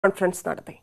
Conference നടത്തി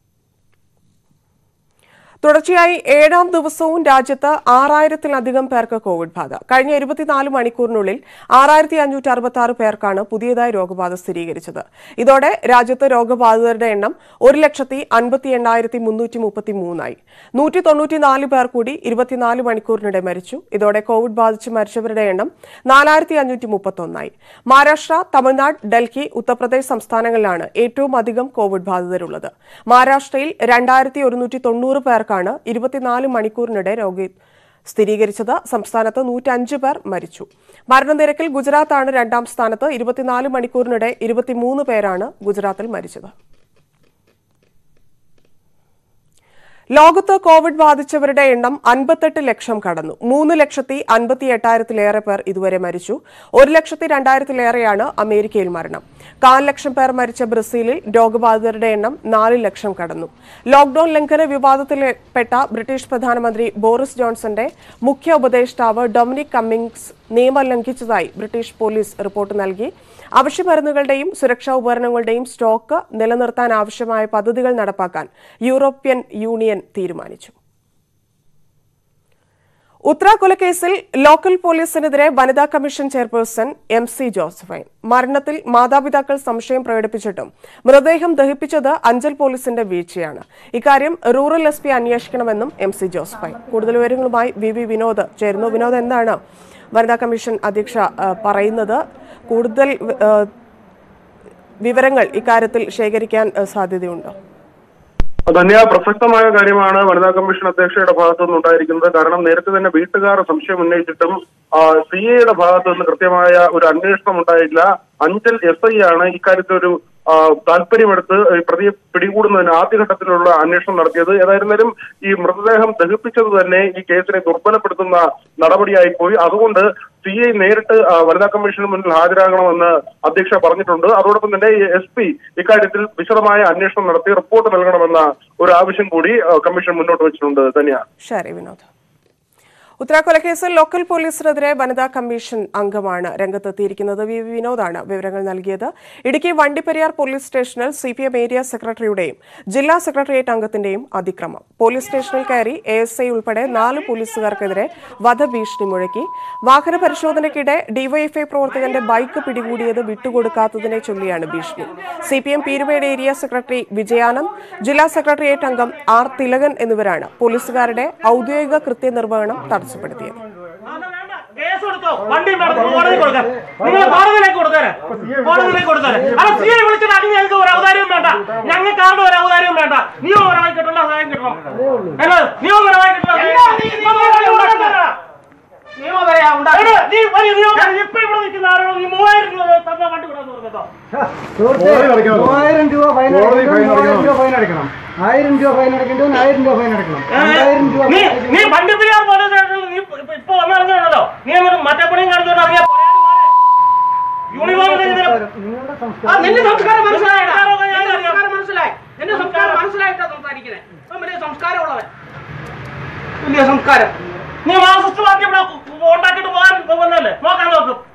തുടർച്ചയായി ഏഴാം ദിവസവും രാജ്യത്ത് ആറായിരത്തിലധികം പേർക്ക് കോവിഡ് ബാധ കഴിഞ്ഞ ഇരുപത്തിനാല് മണിക്കൂറിനുള്ളിൽ ആറായിരത്തി അഞ്ഞൂറ്റി അറുപത്തി ആറ് പേർക്കാണ് പുതിയതായി രോഗബാധ സ്ഥിരീകരിച്ചത് ഇതോടെ രാജ്യത്ത് രോഗബാധിതരുടെ എണ്ണം ഒരു ലക്ഷത്തി അൻപത്തി എണ്ണായിരത്തി മുന്നൂറ്റി മുപ്പത്തി മൂന്നായി നൂറ്റി തൊണ്ണൂറ്റിനാല് പേർ കൂടി ഇരുപത്തിനാല് മണിക്കൂറിനിടെ മരിച്ചു ഇതോടെ കോവിഡ് ബാധിച്ച് മരിച്ചവരുടെ എണ്ണം നാലായിരത്തി അഞ്ഞൂറ്റി മുപ്പത്തൊന്നായി മഹാരാഷ്ട്ര തമിഴ്നാട് ഡൽഹി ഉത്തർപ്രദേശ് സംസ്ഥാനങ്ങളിലാണ് ഏറ്റവും അധികം കോവിഡ് ബാധിതരുള്ളത് മഹാരാഷ്ട്രയിൽ രണ്ടായിരത്തി ഒരുന്നൂറ്റി തൊണ്ണൂറ് പേർക്കാണ് ഇരുപത്തിനാല് മണിക്കൂറിനിടെ രോഗി സ്ഥിരീകരിച്ചത് സംസ്ഥാനത്ത് നൂറ്റഞ്ച് പേർ മരിച്ചു മരണനിരക്കിൽ ഗുജറാത്താണ് രണ്ടാം സ്ഥാനത്ത് ഇരുപത്തിനാല് മണിക്കൂറിനിടെ ഇരുപത്തിമൂന്ന് പേരാണ് ഗുജറാത്തിൽ മരിച്ചത് ലോകത്ത് കോവിഡ് ബാധിച്ചവരുടെ എണ്ണം അൻപത്തെട്ട് ലക്ഷം കടന്നു മൂന്ന് ലക്ഷത്തി അൻപത്തി എട്ടായിരത്തിലേറെ പേർ ഇതുവരെ മരിച്ചു ഒരു ലക്ഷത്തി രണ്ടായിരത്തിലേറെയാണ് അമേരിക്കയിൽ മരണം കാൽ ലക്ഷം പേർ മരിച്ച ബ്രസീലിൽ രോഗബാധിതരുടെ എണ്ണം നാല് ലക്ഷം കടന്നു ലോക്ഡൌൺ ലംഘന വിവാദത്തിൽപ്പെട്ട ബ്രിട്ടീഷ് പ്രധാനമന്ത്രി ബോറിസ് ജോൺസന്റെ മുഖ്യ ഉപദേഷ്ടാവ് ഡൊമിനിക് കമ്മിങ്സ് നിയമം ലംഘിച്ചതായി ബ്രിട്ടീഷ് പോലീസ് റിപ്പോർട്ട് നൽകി അവശ്യമരുന്നുകളുടെയും സുരക്ഷാ ഉപകരണങ്ങളുടെയും സ്റ്റോക്ക് നിലനിർത്താൻ ആവശ്യമായ പദ്ധതികൾ നടപ്പാക്കാൻ യൂറോപ്യൻ യൂണിയൻ തീരുമാനിച്ചു ഉത്തര കൊലക്കേസിൽ ലോക്കൽ പോലീസിനെതിരെ വനിതാ commission chairperson M C Josephine മരണത്തിൽ മാതാപിതാക്കൾ സംശയം പ്രകടിപ്പിച്ചിട്ടും മൃതദേഹം ദഹിപ്പിച്ചത് അഞ്ചൽ പോലീസിന്റെ വീഴ്ചയാണ് ഇക്കാര്യം റൂറൽ എസ് പി അന്വേഷിക്കണമെന്നും എം സി ജോസഫൈൻ കൂടുതൽ വിവരങ്ങളുമായി വി വി വിനോദ് ചേരുന്നു വിനോദ് എന്താണ് വനിതാ കമ്മീഷൻ അധ്യക്ഷ ആ, പറയുന്നത് കൂടുതൽ ആ, വിവരങ്ങൾ ഇക്കാര്യത്തിൽ ശേഖരിക്കാൻ ആ, സാധ്യതയുണ്ടോ ധന്യ പ്രസക്തമായ കാര്യമാണ് വനിതാ കമ്മീഷൻ അധ്യക്ഷയുടെ ഭാഗത്തു നിന്നുണ്ടായിരിക്കുന്നത് കാരണം നേരത്തെ തന്നെ വീട്ടുകാർ സംശയം ഉന്നയിച്ചിട്ടും സി എയുടെ ഭാഗത്തു നിന്ന് കൃത്യമായ ഒരു അന്വേഷണം ഉണ്ടായില്ല അഞ്ചൽ എസ് ഐ ആണ് ഇക്കാര്യത്തിൽ ഒരു ആ, താല്പര്യമെടുത്ത് ഈ പ്രതിയെ പിടികൂടുന്നതിന് ആദ്യഘട്ടത്തിലുള്ള അന്വേഷണം നടത്തിയത് ഏതായിരുന്നാലും ഈ മൃതദേഹം ദഹിപ്പിച്ചത് തന്നെ ഈ കേസിനെ ദുർബലപ്പെടുത്തുന്ന നടപടിയായി പോയി അതുകൊണ്ട് സി ഐ നേരിട്ട് ആ, വനിതാ കമ്മീഷന് മുന്നിൽ ഹാജരാകണമെന്ന് അധ്യക്ഷ പറഞ്ഞിട്ടുണ്ട് അതോടൊപ്പം തന്നെ എസ് പി ഇക്കാര്യത്തിൽ വിശദമായ അന്വേഷണം നടത്തി റിപ്പോർട്ട് നൽകണമെന്ന ഒരു ആവശ്യം കൂടി ആ, കമ്മീഷൻ മുന്നോട്ട് വെച്ചിട്ടുണ്ട് തന്നെയാണ് ശരി വിനോദ് ഉത്തരാക്കൊലക്കേസിൽ ലോക്കൽ പോലീസിനെതിരെ വനിതാ കമ്മീഷൻ അംഗമാണ് രംഗത്തെത്തിയിരിക്കുന്നത് വി വി വിനോദാണ് വിവരങ്ങൾ നൽകിയത് ഇടുക്കി വണ്ടിപ്പെരിയാർ പോലീസ് സ്റ്റേഷനിൽ സി പി എം ഏരിയ സെക്രട്ടറിയുടെയും ജില്ലാ സെക്രട്ടേറിയറ്റ് അംഗത്തിന്റെയും അതിക്രമം പോലീസ് സ്റ്റേഷനിൽ കയറി എ എസ് ഐ ഉൾപ്പെടെ നാല് പോലീസുകാർക്കെതിരെ വധഭീഷണി മുഴക്കി വാഹന പരിശോധനയ്ക്കിടെ ഡിവൈഎഫ്ഐ പ്രവർത്തകന്റെ ബൈക്ക് പിടികൂടിയത് വിട്ടുകൊടുക്കാത്തതിനെ ചൊല്ലിയാണ് ഭീഷണി C P M Peermade area secretary Vijayanand ജില്ലാ സെക്രട്ടേറിയറ്റ് അംഗം ആർ തിലകൻ എന്നിവരാണ് പോലീസുകാരുടെ ഔദ്യോഗിക കൃത്യനിർവഹണം തടസ്സപ്പെടുത്തിയത് കേസ് കൊടുത്തോ വണ്ടി കോടതി കൊടുക്കാൻ നിങ്ങൾ കോടതിയിലേക്ക് കൊടുത്തേരെ കോടതിയിലേക്ക് കൊടുത്തേരെ അല്ല സി ഐ വിളിച്ചിട്ട് അതിന് ഞങ്ങൾക്ക് ഒരു അവതാരവും വേണ്ട ഞങ്ങൾക്ക് ആരുടെ ഒരു അവതാരവും വേണ്ട നിയമപരമായി കിട്ടുള്ള സഹായം കിട്ടണം എന്നാ നിയമപരമായി കിട്ടുള്ള നിയമപരമാ ഉണ്ടാ- എടാ, നീ ഒരു നിയമപരം ഇപ്പൊ ഇവിടെ നിൽക്കുന്ന ആരോട് നീ മൂവായിരം രൂപ തന്ന വണ്ടി വിടാന്ന് പറഞ്ഞോ സുഹൃത്തേ, മൂവായിരം രൂപ ഫൈൻ അടയ്ക്കണം മൂവായിരം രൂപ ഫൈൻ അടയ്ക്കണം ആയിരം രൂപ ഫൈൻ അടയ്ക്കേണ്ടവൻ ആയിരം രൂപ ഫൈൻ അടയ്ക്കണം രണ്ടായിരം രൂപ നീ ഫൈൻ നീ വണ്ടി പിരിയാൻ പോലെ നീ ഇപ്പൊ- ഇപ്പൊ വന്നിറങ്ങുന്നുണ്ടല്ലോ നീ ഒരു മറ്റേ പണിയും കാണിച്ചോണ്ട് ഇറങ്ങിയ യൂണിഫോം നിങ്ങളുടെ ആ, സംസ്കാരം നിന്റെ സംസ്കാരം മനസ്സിലായടാ. സംസ്കാരം ഞാൻ നിന്റെ അറിയാം. സംസ്കാരം മനസ്സിലായി നിന്റെ സംസ്കാരം മനസ്സിലായിട്ടാ സംസാരിക്കണേ ഇപ്പം വലിയ സംസ്കാരമുള്ളവൻ വലിയ സംസ്കാരം നീ മാർക്സിസ്റ്റ് പാർട്ടി ഇവിടെ ഉണ്ടാക്കിയിട്ട് പോകാൻ പോകുന്നല്ലേ നോക്കാൻ നോക്കും